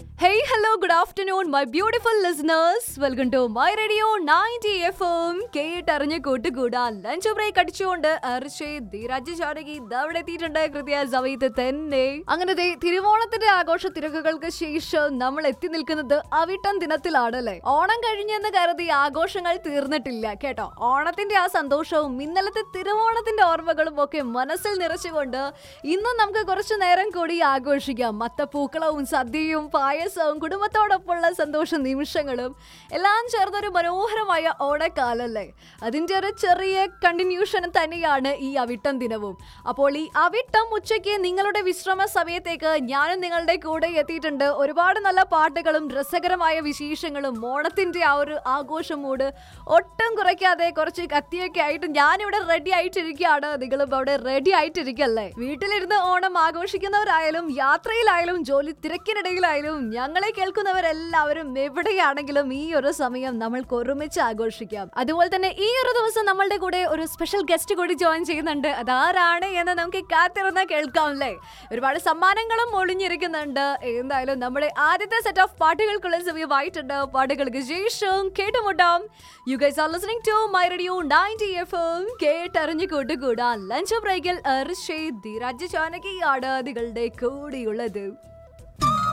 Hey, hello, good afternoon, my beautiful listeners. Welcome to my radio 90 FM. കേട്ടറിഞ്ഞ് കൂട്ടുകൂടാൻ lunch break അടിച്ചുകൊണ്ട് അർഷേ ധീരാജ് ചാടകി അവിടെ എത്തിയിട്ടുണ്ട് കൃത്യ സമയത്ത് തന്നെ അങ്ങനെ ദേ തിരുവോണത്തിന്റെ ആഘോഷ തിരക്കുകൾക്ക് ശേഷം നമ്മൾ എത്തി നിൽക്കുന്നത് അവിട്ടം ദിനത്തിലാണല്ലേ ഓണം കഴിഞ്ഞെന്ന് കരുതി ആഘോഷങ്ങൾ തീർന്നിട്ടില്ല കേട്ടോ ഓണത്തിന്റെ ആ സന്തോഷവും ഇന്നലത്തെ തിരുവോണത്തിന്റെ ഓർമ്മകളും ഒക്കെ മനസ്സിൽ നിറച്ചുകൊണ്ട് ഇന്നും നമുക്ക് കുറച്ചു നേരം കൂടി ആഘോഷിക്കാം മത്തപ്പൂക്കളവും സദ്യയും പായസവും കുടുംബത്തോടൊപ്പമുള്ള സന്തോഷ നിമിഷങ്ങളും എല്ലാം ചേർന്നൊരു മനോഹരമായ ഓണക്കാലല്ലേ അതിന്റെ ഒരു ചെറിയ കണ്ടിന്യൂഷൻ തന്നെയാണ് ഈ അവിട്ടം ദിനവും അപ്പോൾ ഈ അവിട്ടം ഉച്ചയ്ക്ക് നിങ്ങളുടെ വിശ്രമ സമയത്തേക്ക് ഞാനും നിങ്ങളുടെ കൂടെ എത്തിയിട്ടുണ്ട് ഒരുപാട് നല്ല പാട്ടുകളും രസകരമായ വിശേഷങ്ങളും ഓണത്തിന്റെ ആ ഒരു ആഘോഷ മൂഡ് ഒട്ടും കുറയ്ക്കാതെ കുറച്ച് കത്തിയൊക്കെ ആയിട്ട് ഞാനിവിടെ റെഡി ആയിട്ടിരിക്കുകയാണ് നിങ്ങളും അവിടെ റെഡി ആയിട്ടിരിക്കല്ലേ വീട്ടിലിരുന്ന് ഓണം ആഘോഷിക്കുന്നവരായാലും യാത്രയിലായാലും ജോലി തിരക്കിനിടയിലായാലും ഞങ്ങളെ കേൾക്കുന്നവരെല്ലാവരും എവിടെയാണെങ്കിലും ഈ ഒരു സമയം നമ്മൾക്ക് ഒരുമിച്ച് ആഘോഷിക്കാം അതുപോലെ തന്നെ ഈ ഒരു ദിവസം നമ്മളുടെ കൂടെ ഒരു സ്പെഷ്യൽ ഗസ്റ്റ് കൂടി ജോയിൻ ചെയ്യുന്നുണ്ട് അതാരാണ് എന്ന് നമുക്ക് കാത്തിരുന്ന് കേൾക്കാം അല്ലേ ഒരുപാട് സമ്മാനങ്ങളും ഒളിഞ്ഞിരിക്കുന്നുണ്ട് എന്തായാലും നമ്മുടെ ആദ്യത്തെ സെറ്റ് ഓഫ് പാട്ടുകൾക്കുള്ള സമയമായിട്ടുണ്ട് പാട്ടുകൾക്ക് ശേഷം കേട്ടുമുട്ടാം you guys are listening to my radio 90 FM കേട്ടറിഞ്ഞു കൂട്ടുകൂടാൻ ലഞ്ച് ബ്രേക്കിൽ അർഷേ ധീരാജ് ചാനകിയാണ് നിങ്ങളുടെ കൂടെയുള്ളത്